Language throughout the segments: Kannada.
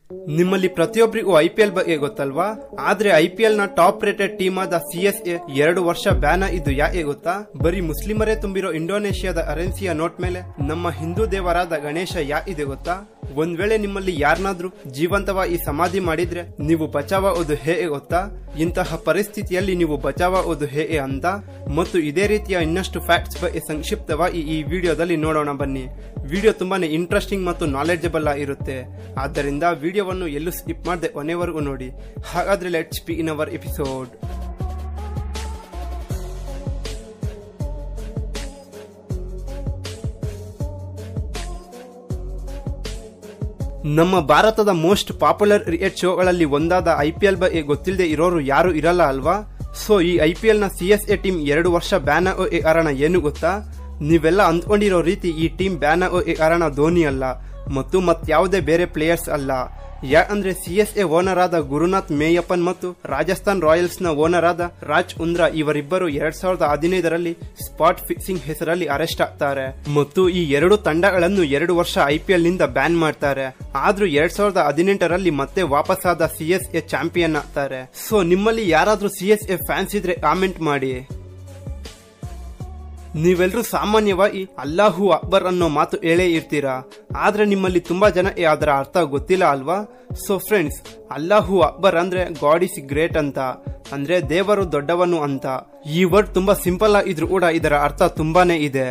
ನಿಮ್ಮಲ್ಲಿ ಪ್ರತಿಯೊಬ್ಬರಿಗೂ ಐ ಪಿ ಎಲ್ ಬಗ್ಗೆ ಗೊತ್ತಲ್ವಾ ಆದ್ರೆ ಐ ಪಿ ಎಲ್ ನ ಟಾಪ್ ರೇಟೆಡ್ ಟೀಮ್ ಆದ ಸಿ ಎಸ್ ಎ ಎರಡು ವರ್ಷ ಬ್ಯಾನ್ ಇದು ಯಾಕೆ ಗೊತ್ತಾ ಬರೀ ಮುಸ್ಲಿಮರೇ ತುಂಬಿರೋ ಇಂಡೋನೇಷ್ಯಾದ ಅರೆನ್ಸಿಯ ನೋಟ್ ಮೇಲೆ ನಮ್ಮ ಹಿಂದೂ ದೇವರಾದ ಗಣೇಶ ಯಾ ಇದೆ ಗೊತ್ತಾ ಒಂದ್ ವೇಳೆ ನಿಮ್ಮಲ್ಲಿ ಯಾರನ್ನಾದ್ರೂ ಜೀವಂತವಾಗಿ ಸಮಾಧಿ ಮಾಡಿದ್ರೆ ನೀವು ಬಚಾವುದು ಹೇಗೆ ಗೊತ್ತಾ ಇಂತಹ ಪರಿಸ್ಥಿತಿಯಲ್ಲಿ ನೀವು ಬಚಾವುದು ಹೇಗೆ ಅಂತ ಮತ್ತು ಇದೇ ರೀತಿಯ ಇನ್ನಷ್ಟು ಫ್ಯಾಕ್ಟ್ಸ್ ಬಗ್ಗೆ ಸಂಕ್ಷಿಪ್ತವಾಗಿ ಈ ವಿಡಿಯೋದಲ್ಲಿ ನೋಡೋಣ ಬನ್ನಿ ವಿಡಿಯೋ ತುಂಬಾನೇ ಇಂಟ್ರೆಸ್ಟಿಂಗ್ ಮತ್ತು ನಾಲೆಡ್ಜಬಲ್ ಆಗಿರುತ್ತೆ ಆದ್ದರಿಂದ ವಿಡಿಯೋವನ್ನು ಎಲ್ಲೂ ಸ್ಕಿಪ್ ಮಾಡದೆ ಕೊನೆವರೆಗೂ ನೋಡಿ ಹಾಗಾದ್ರೆ let's be in our episode ನಮ್ಮ ಭಾರತದ ಮೋಸ್ಟ್ ಪಾಪ್ಯುಲರ್ ಕ್ರಿಕೆಟ್ ಶೋಗಳಲ್ಲಿ ಒಂದಾದ ಐ ಪಿ ಎಲ್ ಬಗ್ಗೆ ಗೊತ್ತಿಲ್ಲದೆ ಇರೋರು ಯಾರು ಇರಲ್ಲ ಅಲ್ವಾ ಸೊ ಈ ಐ ಪಿ ಎಲ್ ನ ಸಿ ಎಸ್ ಎ ಟೀಮ್ ಎರಡು ವರ್ಷ ಬ್ಯಾನ್ ಆಗೋ ಕಾರಣ ಏನು ಗೊತ್ತಾ ನೀವೆಲ್ಲ ಅಂದ್ಕೊಂಡಿರೋ ರೀತಿ ಈ ಟೀಮ್ ಬ್ಯಾನ್ ಆಗೋ ಕಾರಣ ಧೋನಿ ಅಲ್ಲ ಮತ್ತು ಮತ್ಯಾವುದೇ ಬೇರೆ ಪ್ಲೇಯರ್ಸ್ ಅಲ್ಲ ಯಾಕಂದ್ರೆ ಸಿ ಎಸ್ ಎ ಓನರ್ ಆದ ಗುರುನಾಥ್ ಮೇಯಪ್ಪನ್ ಮತ್ತು ರಾಜಸ್ಥಾನ್ ರಾಯಲ್ಸ್ ನ ಓನರ್ ಆದ ರಾಜ್ ಉಂದ್ರಾ ಇವರಿಬ್ಬರು ಎರಡ್ ಸಾವಿರದ ಹದಿನೈದರಲ್ಲಿ ಸ್ಪಾಟ್ ಫಿಕ್ಸಿಂಗ್ ಹೆಸರಲ್ಲಿ ಅರೆಸ್ಟ್ ಆಗ್ತಾರೆ ಮತ್ತು ಈ ಎರಡು ತಂಡಗಳನ್ನು ಎರಡು ವರ್ಷ ಐ ಪಿ ಎಲ್ ನಿಂದ ಬ್ಯಾನ್ ಮಾಡ್ತಾರೆ ಆದ್ರೂ ಎರಡ್ ಸಾವಿರದ ಹದಿನೆಂಟರಲ್ಲಿ ಮತ್ತೆ ವಾಪಸ್ಸಾದ ಸಿ ಎಸ್ ಎ ಚಾಂಪಿಯನ್ ಆಗ್ತಾರೆ ಸೊ ನಿಮ್ಮಲ್ಲಿ ಯಾರಾದ್ರೂ ಸಿ ಎಸ್ ಎ ಫ್ಯಾನ್ಸ್ ಇದ್ರೆ ಕಾಮೆಂಟ್ ಮಾಡಿ ನೀವೆಲ್ಲರೂ ಸಾಮಾನ್ಯವಾಗಿ ಅಲ್ಲಾಹು ಅಕ್ಬರ್ ಅನ್ನೋ ಮಾತು ಹೇಳೇ ಇರ್ತೀರಾ ಆದ್ರೆ ನಿಮ್ಮಲ್ಲಿ ತುಂಬಾ ಜನ ಅದರ ಅರ್ಥ ಗೊತ್ತಿಲ್ಲ ಅಲ್ವಾ ಸೊ ಫ್ರೆಂಡ್ಸ್ ಅಲ್ಲಾಹು ಅಕ್ಬರ್ ಅಂದ್ರೆ ಗಾಡ್ ಇಸ್ ಗ್ರೇಟ್ ಅಂತ ಅಂದ್ರೆ ದೇವರು ದೊಡ್ಡವನು ಅಂತ ಈ ವರ್ಡ್ ತುಂಬಾ ಸಿಂಪಲ್ ಆಗಿದ್ರು ಕೂಡ ಇದರ ಅರ್ಥ ತುಂಬಾನೇ ಇದೆ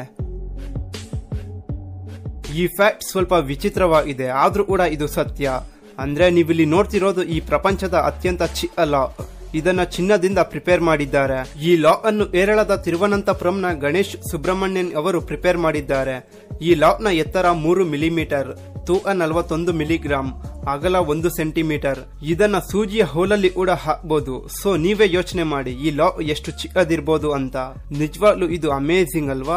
ಈ ಫ್ಯಾಕ್ಟ್ ಸ್ವಲ್ಪ ವಿಚಿತ್ರವಾಗಿದೆ ಆದ್ರೂ ಕೂಡ ಇದು ಸತ್ಯ ಅಂದ್ರೆ ನೀವಿಲ್ಲಿ ನೋಡ್ತಿರೋದು ಈ ಪ್ರಪಂಚದ ಅತ್ಯಂತ ಚಿಕ್ಕ ಲಾ ಇದನ್ನ ಚಿನ್ನದಿಂದ ಪ್ರಿಪೇರ್ ಮಾಡಿದ್ದಾರೆ ಈ ಲಾ ಅನ್ನು ಕೇರಳದ ತಿರುವನಂತಪುರಂನ ಗಣೇಶ್ ಸುಬ್ರಹ್ಮಣ್ಯನ್ ಅವರು ಪ್ರಿಪೇರ್ ಮಾಡಿದ್ದಾರೆ ಈ ಲಾಕ್ ನ ಎತ್ತರ ಮೂರು ಮಿಲಿಮೀಟರ್ ತೂಕ ನಲವತ್ತೊಂದು ಮಿಲಿಗ್ರಾಂ ಅಗಲ ಒಂದು ಸೆಂಟಿಮೀಟರ್ ಇದನ್ನ ಸೂಜಿಯ ಹೋಲಲ್ಲಿ ಕೂಡ ಹಾಕ್ಬೋದು ಸೊ ನೀವೇ ಯೋಚನೆ ಮಾಡಿ ಈ ಲಾ ಎಷ್ಟು ಚಿಕ್ಕದಿರ್ಬೋದು ಅಂತ ನಿಜವಾಗ್ಲೂ ಇದು ಅಮೇಝಿಂಗ್ ಅಲ್ವಾ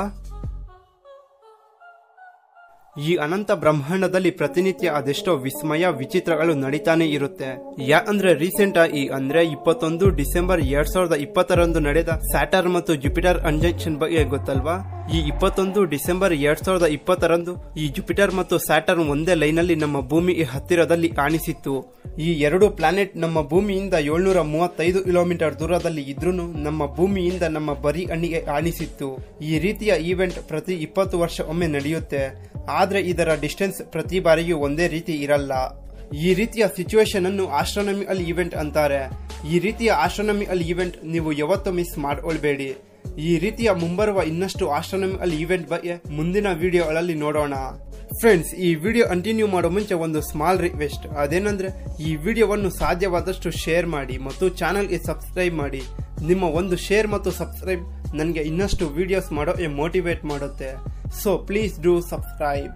ಈ ಅನಂತ ಬ್ರಹ್ಮಾಂಡದಲ್ಲಿ ಪ್ರತಿನಿತ್ಯ ಅದೆಷ್ಟೋ ವಿಸ್ಮಯ ವಿಚಿತ್ರಗಳು ನಡೀತಾನೆ ಇರುತ್ತೆ ಯಾಕಂದ್ರೆ ರೀಸೆಂಟ್ ಆಗಿ ಅಂದ್ರೆ ಇಪ್ಪತ್ತೊಂದು ಡಿಸೆಂಬರ್ ಎರಡ್ ಸಾವಿರದ ಇಪ್ಪತ್ತರಂದು ನಡೆದ ಸ್ಯಾಟರ್ ಮತ್ತು ಜುಪಿಟರ್ ಅಂಜಂಕ್ಷನ್ ಬಗ್ಗೆ ಗೊತ್ತಲ್ವಾ ಈ ಇಪ್ಪತ್ತೊಂದು ಡಿಸೆಂಬರ್ ಎರಡ್ ಸಾವಿರದ ಇಪ್ಪತ್ತರಂದು ಈ ಜುಪಿಟರ್ ಮತ್ತು ಸ್ಯಾಟರ್ನ್ ಒಂದೇ ಲೈನಲ್ಲಿ ನಮ್ಮ ಭೂಮಿಗೆ ಹತ್ತಿರದಲ್ಲಿ ಕಾಣಿಸಿತ್ತು ಈ ಎರಡು ಪ್ಲಾನೆಟ್ ನಮ್ಮ ಭೂಮಿಯಿಂದ ಏಳ್ನೂರ ಮೂವತ್ತೈದು ಕಿಲೋಮೀಟರ್ ದೂರದಲ್ಲಿ ಇದ್ರೂ ನಮ್ಮ ಭೂಮಿಯಿಂದ ನಮ್ಮ ಬರಿ ಅಣ್ಣಿಗೆ ಕಾಣಿಸಿತ್ತು ಈ ರೀತಿಯ ಈವೆಂಟ್ ಪ್ರತಿ ಇಪ್ಪತ್ತು ವರ್ಷ ಒಮ್ಮೆ ನಡೆಯುತ್ತೆ ಆದ್ರೆ ಇದರ ಡಿಸ್ಟೆನ್ಸ್ ಪ್ರತಿ ಬಾರಿಯೂ ಒಂದೇ ರೀತಿ ಇರಲ್ಲ ಈ ರೀತಿಯ ಸಿಚುವೇಶನ್ ಅನ್ನು ಆಸ್ಟ್ರೋನಮಿಕಲ್ ಇವೆಂಟ್ ಅಂತಾರೆ ಈ ರೀತಿಯ ಆಸ್ಟ್ರೋನಮಿಕಲ್ ಇವೆಂಟ್ ನೀವು ಯಾವತ್ತೂ ಮಿಸ್ ಮಾಡ್ಕೊಳ್ಬೇಡಿ ಈ ರೀತಿಯ ಮುಂಬರುವ ಇನ್ನಷ್ಟು ಆಸ್ಟ್ರೋನಮಿಕಲ್ ಇವೆಂಟ್ ಬಗ್ಗೆ ಮುಂದಿನ ವಿಡಿಯೋಗಳಲ್ಲಿ ನೋಡೋಣ ಫ್ರೆಂಡ್ಸ್ ಈ ವಿಡಿಯೋ ಕಂಟಿನ್ಯೂ ಮಾಡೋ ಮುಂಚೆ ಒಂದು ಸ್ಮಾಲ್ ರಿಕ್ವೆಸ್ಟ್ ಅದೇನಂದ್ರೆ ಈ ವಿಡಿಯೋವನ್ನು ಸಾಧ್ಯವಾದಷ್ಟು ಶೇರ್ ಮಾಡಿ ಮತ್ತು ಚಾನಲ್ಗೆ ಸಬ್ಸ್ಕ್ರೈಬ್ ಮಾಡಿ ನಿಮ್ಮ ಒಂದು ಶೇರ್ ಮತ್ತು ಸಬ್ಸ್ಕ್ರೈಬ್ ನನಗೆ ಇನ್ನಷ್ಟು ವಿಡಿಯೋಸ್ ಮಾಡೋ ಮೋಟಿವೇಟ್ ಮಾಡುತ್ತೆ ಸೊ ಪ್ಲೀಸ್ ಡೂ ಸಬ್ಸ್ಕ್ರೈಬ್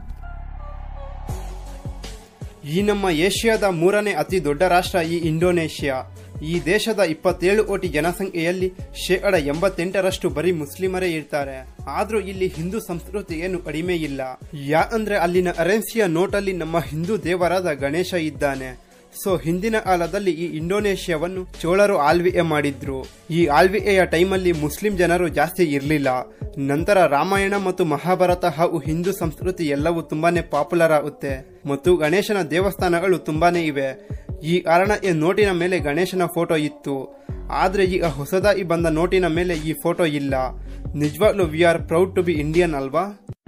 ಈ ನಮ್ಮ ಏಷ್ಯಾದ ಮೂರನೇ ಅತಿ ದೊಡ್ಡ ರಾಷ್ಟ್ರ ಈ ಇಂಡೋನೇಷ್ಯಾ ಈ ದೇಶದ ಇಪ್ಪತ್ತೇಳು ಕೋಟಿ ಜನಸಂಖ್ಯೆಯಲ್ಲಿ ಶೇಕಡ ಎಂಬತ್ತೆಂಟರಷ್ಟು ಬರೀ ಮುಸ್ಲಿಮರೇ ಇರ್ತಾರೆ ಆದ್ರೂ ಇಲ್ಲಿ ಹಿಂದೂ ಸಂಸ್ಕೃತಿ ಏನು ಕಡಿಮೆ ಇಲ್ಲ ಯಾಕಂದ್ರೆ ಅಲ್ಲಿನ ಅರೆನ್ಸಿಯ ನೋಟಲ್ಲಿ ನಮ್ಮ ಹಿಂದೂ ದೇವರಾದ ಗಣೇಶ ಇದ್ದಾನೆ ಸೊ ಹಿಂದಿನ ಕಾಲದಲ್ಲಿ ಈ ಇಂಡೋನೇಷ್ಯಾವನ್ನು ಚೋಳರು ಆಳ್ವಿಕೆ ಮಾಡಿದ್ರು ಈ ಆಳ್ವಿಕೆಯ ಟೈಮಲ್ಲಿ ಮುಸ್ಲಿಂ ಜನರು ಜಾಸ್ತಿ ಇರಲಿಲ್ಲ ನಂತರ ರಾಮಾಯಣ ಮತ್ತು ಮಹಾಭಾರತ ಹಾಗೂ ಹಿಂದೂ ಸಂಸ್ಕೃತಿ ಎಲ್ಲವೂ ತುಂಬಾನೇ ಪಾಪ್ಯುಲರ್ ಆಗುತ್ತೆ ಮತ್ತು ಗಣೇಶನ ದೇವಸ್ಥಾನಗಳು ತುಂಬಾನೇ ಇವೆ ಈ ಕಾರಣ ಈ ನೋಟಿನ ಮೇಲೆ ಗಣೇಶನ ಫೋಟೋ ಇತ್ತು ಆದ್ರೆ ಈಗ ಹೊಸದಾಗಿ ಬಂದ ನೋಟಿನ ಮೇಲೆ ಈ ಫೋಟೋ ಇಲ್ಲ ನಿಜವಾಗ್ಲೂ we are proud to be Indian ಅಲ್ವಾ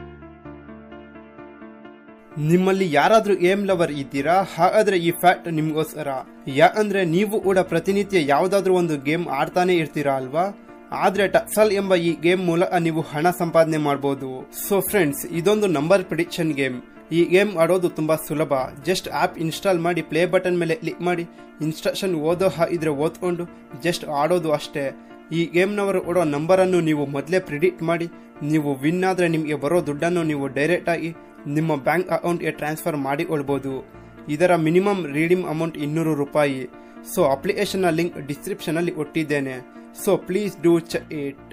ನಿಮ್ಮಲ್ಲಿ ಯಾರಾದ್ರೂ ಏಮ್ ಲವರ್ ಇದ್ದೀರಾ ಹಾಗಾದ್ರೆ ಈ ಫ್ಯಾಕ್ಟ್ ನಿಮ್ಗೋಸ್ಕರ ಯಾಕಂದ್ರೆ ನೀವು ಕೂಡ ಪ್ರತಿನಿತ್ಯ ಯಾವ್ದಾದ್ರೂ ಒಂದು ಗೇಮ್ ಆಡ್ತಾನೆ ಇರ್ತೀರಾ ಅಲ್ವಾ ಆದ್ರೆ ಟಕ್ಸಲ್ ಎಂಬ ಈ ಗೇಮ್ ಮೂಲಕ ನೀವು ಹಣ ಸಂಪಾದನೆ ಮಾಡಬಹುದು ಸೊ ಫ್ರೆಂಡ್ಸ್ ಇದೊಂದು ನಂಬರ್ ಪ್ರಿಡಿಕ್ಷನ್ ಗೇಮ್ ಈ ಗೇಮ್ ಆಡೋದು ತುಂಬಾ ಸುಲಭ ಜಸ್ಟ್ ಆಪ್ ಇನ್ಸ್ಟಾಲ್ ಮಾಡಿ ಪ್ಲೇ ಬಟನ್ ಮೇಲೆ ಕ್ಲಿಕ್ ಮಾಡಿ ಇನ್ಸ್ಟ್ರಕ್ಷನ್ ಓದೋ ಇದ್ರೆ ಓದ್ಕೊಂಡು ಜಸ್ಟ್ ಆಡೋದು ಅಷ್ಟೇ ಈ ಗೇಮ್ನವರು ಕೊಡೋ ನಂಬರ್ ಅನ್ನು ನೀವು ಮೊದಲೇ ಪ್ರಿಡಿಕ್ಟ್ ಮಾಡಿ ನೀವು ವಿನ್ ಆದ್ರೆ ನಿಮಗೆ ಬರೋ ದುಡ್ಡನ್ನು ನೀವು ಡೈರೆಕ್ಟ್ ಆಗಿ ನಿಮ್ಮ ಬ್ಯಾಂಕ್ ಅಕೌಂಟ್ಗೆ ಟ್ರಾನ್ಸ್ಫರ್ ಮಾಡಿಕೊಳ್ಬಹುದು ಇದರ ಮಿನಿಮಮ್ ರೀಡಿಂಗ್ ಅಮೌಂಟ್ ಇನ್ನೂರು ರೂಪಾಯಿ ಸೊ ಅಪ್ಲಿಕೇಶನ್ನ ಲಿಂಕ್ ಡಿಸ್ಕ್ರಿಪ್ಷನ್ ಅಲ್ಲಿ ಕೊಟ್ಟಿದ್ದೇನೆ so please do check it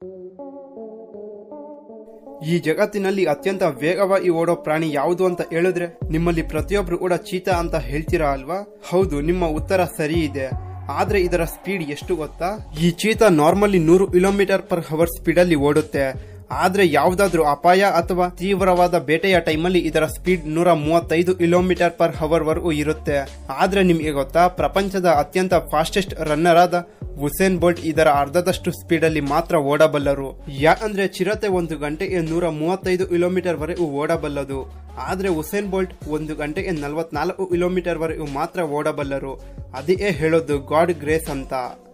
ಈ ಜಗತ್ತಿನಲ್ಲಿ ಅತ್ಯಂತ ವೇಗವಾಗಿ ಓಡೋ ಪ್ರಾಣಿ ಯಾವುದು ಅಂತ ಹೇಳಿದ್ರೆ ನಿಮ್ಮಲ್ಲಿ ಪ್ರತಿಯೊಬ್ರು ಕೂಡ ಚೀತಾ ಅಂತ ಹೇಳ್ತೀರಾ ಅಲ್ವಾ ಹೌದು ನಿಮ್ಮ ಉತ್ತರ ಸರಿ ಇದೆ ಆದ್ರೆ ಇದರ ಸ್ಪೀಡ್ ಎಷ್ಟು ಗೊತ್ತಾ ಈ ಚೀತಾ ನಾರ್ಮಲಿ ನೂರು ಕಿಲೋಮೀಟರ್ ಪರ್ ಅವರ್ ಸ್ಪೀಡ್ ಅಲ್ಲಿ ಓಡುತ್ತೆ ಆದ್ರೆ ಯಾವ್ದಾದ್ರೂ ಅಪಾಯ ಅಥವಾ ತೀವ್ರವಾದ ಬೇಟೆಯ ಟೈಮಲ್ಲಿ ಇದರ ಸ್ಪೀಡ್ ನೂರ ಮೂವತ್ತೈದು ಕಿಲೋಮೀಟರ್ ಪರ್ ಅವರ್ ವರೆಗೂ ಇರುತ್ತೆ ಆದ್ರೆ ನಿಮ್ಗೆ ಗೊತ್ತಾ ಪ್ರಪಂಚದ ಅತ್ಯಂತ ಫಾಸ್ಟೆಸ್ಟ್ ರನ್ನರ್ ಆದ ಉಸೇನ್ ಬೋಲ್ಟ್ ಇದರ ಅರ್ಧದಷ್ಟು ಸ್ಪೀಡ್ ಅಲ್ಲಿ ಮಾತ್ರ ಓಡಬಲ್ಲರು ಯಾಕಂದ್ರೆ ಚಿರತೆ ಒಂದು ಗಂಟೆಗೆ ನೂರ ಮೂವತ್ತೈದು ಕಿಲೋಮೀಟರ್ ವರೆಗೂ ಓಡಬಲ್ಲದು ಆದ್ರೆ ಉಸೇನ್ ಬೋಲ್ಟ್ ಒಂದು ಗಂಟೆಗೆ ನಲವತ್ನಾಲ್ಕು ಕಿಲೋಮೀಟರ್ ವರೆಗೂ ಮಾತ್ರ ಓಡಬಲ್ಲರು ಅದೇ ಹೇಳೋದು ಗಾಡ್ ಗ್ರೇಸ್ ಅಂತ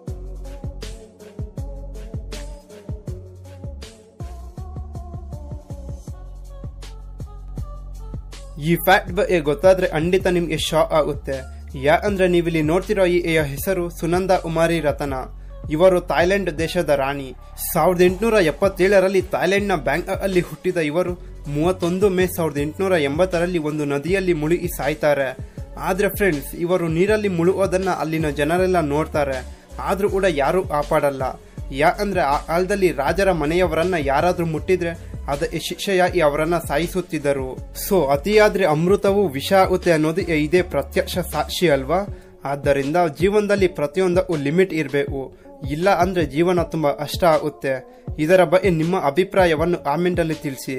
ಈ ಫ್ಯಾಕ್ಟ್ ಬಗ್ಗೆ ಗೊತ್ತಾದ್ರೆ ಖಂಡಿತ ನಿಮ್ಗೆ ಶಾಕ್ ಆಗುತ್ತೆ ಯಾಕಂದ್ರೆ ನೀವಿಲ್ಲಿ ನೋಡ್ತಿರೋ ಈ ಈ ಹೆಸರು ಸುನಂದ ಉಮಾರಿ ರತನ ಇವರು ಥೈಲ್ಯಾಂಡ್ ದೇಶದ ರಾಣಿ ಸಾವಿರದ ಎಂಟುನೂರ ಎಪ್ಪತ್ತೇಳರಲ್ಲಿ ಥೈಲ್ಯಾಂಡ್ನ ಬ್ಯಾಂಕ್ ಅಲ್ಲಿ ಹುಟ್ಟಿದ ಇವರು ಮೂವತ್ತೊಂದು ಮೇ ಸಾವಿರದ ಎಂಟುನೂರ ಎಂಬತ್ತರಲ್ಲಿ ಒಂದು ನದಿಯಲ್ಲಿ ಮುಳುಗಿ ಸಾಯ್ತಾರೆ ಆದ್ರೆ ಫ್ರೆಂಡ್ಸ್ ಇವರು ನೀರಲ್ಲಿ ಮುಳುಗೋದನ್ನ ಅಲ್ಲಿನ ಜನರೆಲ್ಲ ನೋಡ್ತಾರೆ ಆದ್ರೂ ಕೂಡ ಯಾರು ಕಾಪಾಡಲ್ಲ ಯಾಕಂದ್ರೆ ಆ ಕಾಲದಲ್ಲಿ ರಾಜರ ಮನೆಯವರನ್ನ ಯಾರಾದ್ರೂ ಮುಟ್ಟಿದ್ರೆ ಅದ ಶಿಕ್ಷೆಯಾಗಿ ಅವರನ್ನ ಸಾಯಿಸುತ್ತಿದ್ದರು ಸೊ ಅತಿಯಾದ್ರೆ ಅಮೃತವು ವಿಷ ಆಗುತ್ತೆ ಅನ್ನೋದು ಇದೇ ಪ್ರತ್ಯಕ್ಷ ಸಾಕ್ಷಿ ಅಲ್ವಾ ಆದ್ದರಿಂದ ಜೀವನದಲ್ಲಿ ಪ್ರತಿಯೊಂದಕ್ಕೂ ಲಿಮಿಟ್ ಇರಬೇಕು ಇಲ್ಲ ಅಂದ್ರೆ ಜೀವನ ತುಂಬಾ ಕಷ್ಟ ಆಗುತ್ತೆ ಇದರ ಬಗ್ಗೆ ನಿಮ್ಮ ಅಭಿಪ್ರಾಯವನ್ನು ಕಾಮೆಂಟ್ ಅಲ್ಲಿ ತಿಳಿಸಿ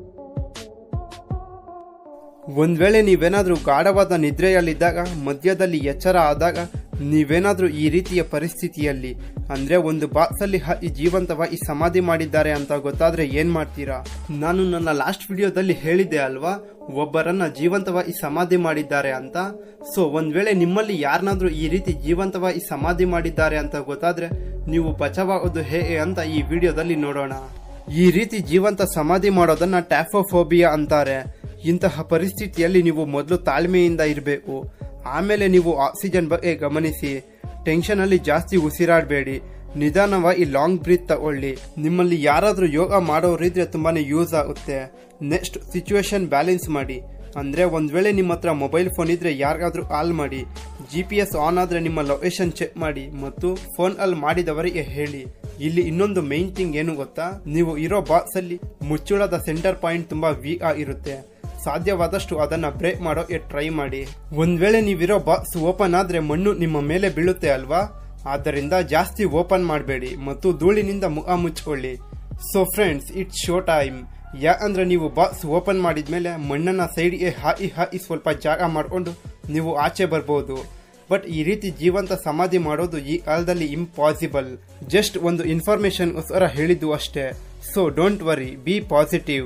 ಒಂದ್ ವೇಳೆ ನೀವೇನಾದ್ರೂ ಗಾಢವಾದ ನಿದ್ರೆಯಲ್ಲಿದ್ದಾಗ ಮಧ್ಯದಲ್ಲಿ ಎಚ್ಚರ ಆದಾಗ ನೀವೇನಾದ್ರೂ ಈ ರೀತಿಯ ಪರಿಸ್ಥಿತಿಯಲ್ಲಿ ಅಂದ್ರೆ ಒಂದು ಬಾಕ್ಸ್ ಅಲ್ಲಿ ಹಾಕಿ ಜೀವಂತವಾಗಿ ಸಮಾಧಿ ಮಾಡಿದ್ದಾರೆ ಅಂತ ಗೊತ್ತಾದ್ರೆ ಏನ್ ಮಾಡ್ತೀರಾ ನಾನು ನನ್ನ ಲಾಸ್ಟ್ ವಿಡಿಯೋದಲ್ಲಿ ಹೇಳಿದ್ದೆ ಅಲ್ವಾ ಒಬ್ಬರನ್ನ ಜೀವಂತವಾಗಿ ಸಮಾಧಿ ಮಾಡಿದ್ದಾರೆ ಅಂತ ಸೊ ಒಂದ್ ವೇಳೆ ನಿಮ್ಮಲ್ಲಿ ಯಾರನ್ನಾದ್ರೂ ಈ ರೀತಿ ಜೀವಂತವಾಗಿ ಸಮಾಧಿ ಮಾಡಿದ್ದಾರೆ ಅಂತ ಗೊತ್ತಾದ್ರೆ ನೀವು ಬಚಾವಾಗೋದು ಹೇಗೆ ಅಂತ ಈ ವಿಡಿಯೋದಲ್ಲಿ ನೋಡೋಣ ಈ ರೀತಿ ಜೀವಂತ ಸಮಾಧಿ ಮಾಡೋದನ್ನ ಟ್ಯಾಫೋಫೋಬಿಯಾ ಅಂತಾರೆ ಇಂತಹ ಪರಿಸ್ಥಿತಿಯಲ್ಲಿ ನೀವು ಮೊದಲು ತಾಳ್ಮೆಯಿಂದ ಇರಬೇಕು ಆಮೇಲೆ ನೀವು ಆಕ್ಸಿಜನ್ ಬಗ್ಗೆ ಗಮನಿಸಿ ಟೆನ್ಷನ್ ಅಲ್ಲಿ ಜಾಸ್ತಿ ಉಸಿರಾಡಬೇಡಿ ನಿಧಾನವಾಗಿ ಲಾಂಗ್ ಬ್ರೀತ್ ತಗೊಳ್ಳಿ ನಿಮ್ಮಲ್ಲಿ ಯಾರಾದ್ರೂ ಯೋಗ ಮಾಡೋರಿದ್ರೆ ತುಂಬಾನೇ ಯೂಸ್ ಆಗುತ್ತೆ ನೆಕ್ಸ್ಟ್ ಸಿಚುವೇಶನ್ ಬ್ಯಾಲೆನ್ಸ್ ಮಾಡಿ ಅಂದ್ರೆ ಒಂದ್ ವೇಳೆ ನಿಮ್ಮ ಹತ್ರ ಮೊಬೈಲ್ ಫೋನ್ ಇದ್ರೆ ಯಾರಿಗಾದ್ರೂ ಕಾಲ್ ಮಾಡಿ ಜಿ ಪಿ ಎಸ್ ಆನ್ ಆದ್ರೆ ನಿಮ್ಮ ಲೊಕೇಶನ್ ಚೆಕ್ ಮಾಡಿ ಮತ್ತು ಫೋನ್ ಅಲ್ಲಿ ಮಾಡಿದವರಿಗೆ ಹೇಳಿ ಇಲ್ಲಿ ಇನ್ನೊಂದು ಮೈನ್ ಥಿಂಗ್ ಏನು ಗೊತ್ತಾ ನೀವು ಇರೋ ಬಾಕ್ಸ್ ಅಲ್ಲಿ ಮುಚ್ಚುಳದ ಸೆಂಟರ್ ಪಾಯಿಂಟ್ ತುಂಬಾ ವೀಕ್ ಆಗಿರುತ್ತೆ ಸಾಧ್ಯವಾದಷ್ಟು ಅದನ್ನ ಬ್ರೇಕ್ ಮಾಡೋಕೆ ಟ್ರೈ ಮಾಡಿ ಒಂದ್ ವೇಳೆ ನೀವಿರೋ ಬಾಕ್ಸ್ ಓಪನ್ ಆದ್ರೆ ಮಣ್ಣು ನಿಮ್ಮ ಮೇಲೆ ಬೀಳುತ್ತೆ ಅಲ್ವಾ ಆದ್ದರಿಂದ ಜಾಸ್ತಿ ಓಪನ್ ಮಾಡಬೇಡಿ ಮತ್ತು ಧೂಳಿನಿಂದ ಮುಖ ಮುಚ್ಕೊಳ್ಳಿ so friends it's show time ಯಾಕಂದ್ರೆ ನೀವು ಬಾಕ್ಸ್ ಓಪನ್ ಮಾಡಿದ್ಮೇಲೆ ಮಣ್ಣನ್ನ ಸೈಡ್ಗೆ ಹಾಕಿ ಹಾಕಿ ಸ್ವಲ್ಪ ಜಾಗ ಮಾಡ್ಕೊಂಡು ನೀವು ಆಚೆ ಬರ್ಬೋದು ಬಟ್ ಈ ರೀತಿ ಜೀವಂತ ಸಮಾಧಿ ಮಾಡೋದು ಈ ಕಾಲದಲ್ಲಿ ಇಂಪಾಸಿಬಲ್ ಜಸ್ಟ್ ಒಂದು ಇನ್ಫಾರ್ಮೇಶನ್ ಉತ್ತರ ಹೇಳಿದ್ದು ಅಷ್ಟೇ so don't worry be positive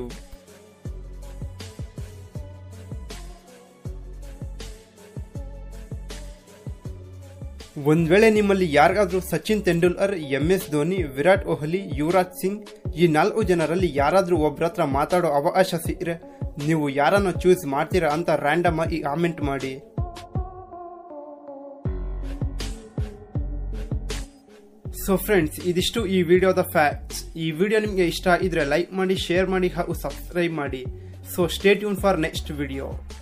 ಒಂದ್ ವೇಳೆ ನಿಮ್ಮಲ್ಲಿ ಯಾರಿಗಾದ್ರೂ ಸಚಿನ್ ತೆಂಡೂಲ್ಕರ್ ಎಂ ಎಸ್ ಧೋನಿ ವಿರಾಟ್ ಕೊಹ್ಲಿ ಯುವರಾಜ್ ಸಿಂಗ್ ಈ ನಾಲ್ಕು ಜನರಲ್ಲಿ ಯಾರಾದ್ರೂ ಒಬ್ರ ಹತ್ರ ಮಾತಾಡೋ ಅವಕಾಶ ಸಿಕ್ಕರೆ ನೀವು ಯಾರನ್ನ ಚೂಸ್ ಮಾಡ್ತೀರಾ ಅಂತ ರ್ಯಾಂಡಮ್ ಆಗಿ ಕಾಮೆಂಟ್ ಮಾಡಿ ಸೊ ಫ್ರೆಂಡ್ಸ್ ಇದಿಷ್ಟು ಈ ವಿಡಿಯೋದ ಫ್ಯಾಕ್ಟ್ಸ್ ಈ ವಿಡಿಯೋ ನಿಮಗೆ ಇಷ್ಟ ಇದ್ರೆ ಲೈಕ್ ಮಾಡಿ ಶೇರ್ ಮಾಡಿ ಹಾಗೂ ಸಬ್ಸ್ಕ್ರೈಬ್ ಮಾಡಿ so stay tune for next video